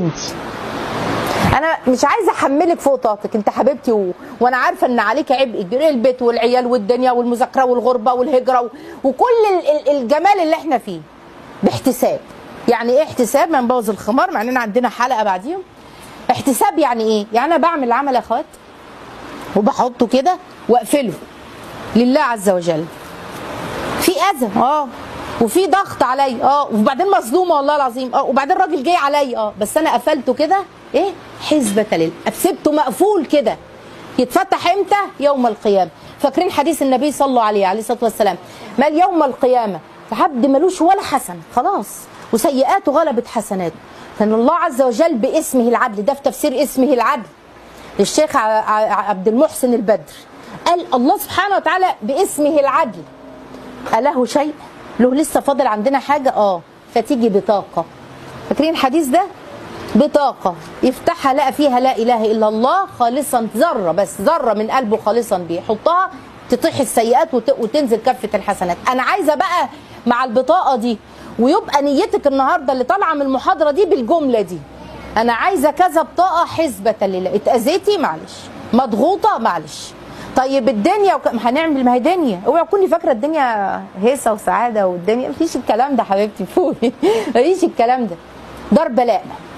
انت انا مش عايزه احملك فوق طاقتك انت حبيبتي و... وانا عارفه ان عليك عبء كبير البيت والعيال والدنيا والمذاكره والغربه والهجره و... وكل ال... ال- الجمال اللي احنا فيه باحتساب يعني ايه احتساب ما نبوظ الخمار مع اننا عندنا حلقه بعديهم احتساب يعني ايه يعني انا بعمل عمل يا اخوات وبحطه كده واقفله لله عز وجل في اذى اه وفي ضغط عليا اه وبعدين مظلومه والله العظيم اه وبعدين راجل جاي عليا اه بس انا قفلته كده ايه حسبة لله سبته مقفول كده يتفتح امتى يوم القيامه فاكرين حديث النبي صلى الله عليه عليه الصلاه والسلام مال يوم القيامه فعبد ملوش ولا حسن خلاص وسيئاته غلبت حسناته فان الله عز وجل باسمه العدل ده في تفسير اسمه العدل للشيخ ع- ع- عبد المحسن البدر قال الله سبحانه وتعالى باسمه العدل أله شيء له لسه فاضل عندنا حاجة اه فتيجي بطاقة فاكرين الحديث ده بطاقة يفتحها لقى فيها لا إله إلا الله خالصا ذرة بس ذرة من قلبه خالصا بيحطها تطيح السيئات وت- وتنزل كفة الحسنات أنا عايزة بقى مع البطاقة دي ويبقى نيتك النهاردة اللي طالعة من المحاضرة دي بالجملة دي أنا عايزة كذا بطاقة حسبة لله اتأذيتي معلش مضغوطة معلش طيب الدنيا وك... ما هنعمل ما هي دنيا اوعي تكوني فاكره الدنيا هيصه وسعاده والدنيا مفيش الكلام ده حبيبتي فوقي مفيش الكلام ده دار بلاء